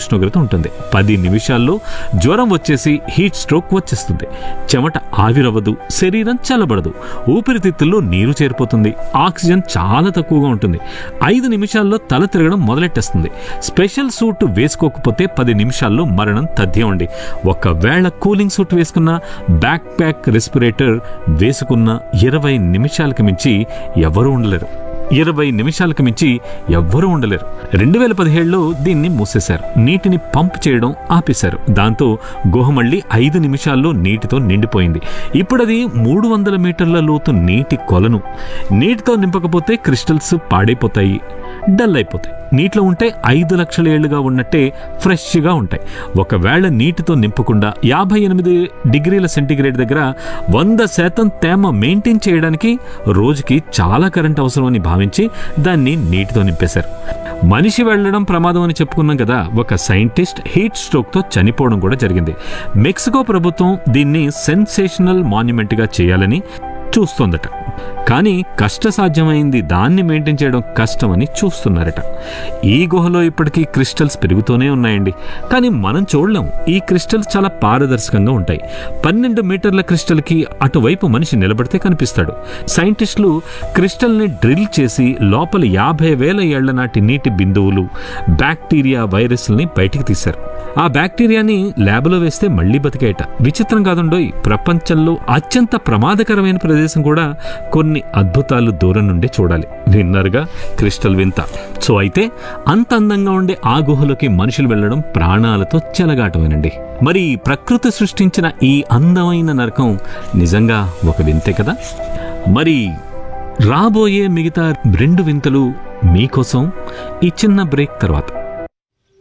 ఉష్ణోగ్రత ఉంటుంది పది నిమిషాల్లో జ్వరం వచ్చేసి హీట్ స్ట్రోక్ వచ్చేస్తుంది చెమట ఆవిరవ్వదు శరీరం చల్లబడదు ఊపిరితిత్తుల్లో నీరు చేరిపోతుంది ఆక్సిజన్ చాలా తక్కువగా ఉంటుంది ఐదు నిమిషాల్లో తల తిరగడం మొదలెట్టేస్తుంది స్పెషల్ సూట్ వేసుకోకపోతే పది నిమిషాల్లో మరణం తథ్యం అండి ఒకవేళ కూలింగ్ సూట్ వేసుకున్న బ్యాక్ ప్యాక్ రెస్పిరేటర్ వేసుకున్న ఇరవై నిమిషాలకు మించి ఎవరూ ఉండలేరు ఇరవై నిమిషాలకు మించి ఎవ్వరూ ఉండలేరు రెండు వేల పదిహేడులో దీన్ని మూసేశారు నీటిని పంప్ చేయడం ఆపేశారు దాంతో గుహ మళ్ళీ ఐదు నిమిషాల్లో నీటితో నిండిపోయింది ఇప్పుడది మూడు వందల మీటర్ల లోతు నీటి కొలను నీటితో నింపకపోతే క్రిస్టల్స్ పాడైపోతాయి డల్ అయిపోతాయి నీటిలో ఉంటే ఐదు లక్షల ఏళ్లుగా ఉన్నట్టే ఫ్రెష్గా ఉంటాయి ఒకవేళ నీటితో నింపకుండా యాభై ఎనిమిది డిగ్రీల సెంటీగ్రేడ్ దగ్గర వంద శాతం తేమ మెయింటైన్ చేయడానికి రోజుకి చాలా కరెంట్ అవసరం అని భావించి దాన్ని నీటితో నింపేశారు మనిషి వెళ్ళడం ప్రమాదం అని చెప్పుకున్నాం కదా ఒక సైంటిస్ట్ హీట్ స్ట్రోక్తో చనిపోవడం కూడా జరిగింది మెక్సికో ప్రభుత్వం దీన్ని సెన్సేషనల్ మాన్యుమెంట్గా చేయాలని చూస్తోందట కానీ కష్టసాధ్యమైంది దాన్ని మెయింటైన్ చేయడం కష్టమని చూస్తున్నారట ఈ గుహలో ఇప్పటికీ క్రిస్టల్స్ పెరుగుతూనే ఉన్నాయండి కానీ మనం చూడలేం ఈ క్రిస్టల్స్ చాలా పారదర్శకంగా ఉంటాయి పన్నెండు మీటర్ల క్రిస్టల్కి అటువైపు మనిషి నిలబడితే కనిపిస్తాడు సైంటిస్టులు క్రిస్టల్ని డ్రిల్ చేసి లోపల యాభై వేల ఏళ్ల నాటి నీటి బిందువులు బ్యాక్టీరియా వైరస్ని బయటికి తీశారు ఆ బ్యాక్టీరియాని ల్యాబ్లో వేస్తే మళ్ళీ బతికేట విచిత్రం కాదుండోయ్ ప్రపంచంలో అత్యంత ప్రమాదకరమైన ప్రదేశం కూడా కొన్ని అద్భుతాలు దూరం నుండి చూడాలి విన్నర్గా క్రిస్టల్ వింత సో అయితే అంత అందంగా ఉండే ఆ గుహలోకి మనుషులు వెళ్ళడం ప్రాణాలతో చెలగాటమేనండి మరి ప్రకృతి సృష్టించిన ఈ అందమైన నరకం నిజంగా ఒక వింతే కదా మరి రాబోయే మిగతా రెండు వింతలు మీకోసం ఈ చిన్న బ్రేక్ తర్వాత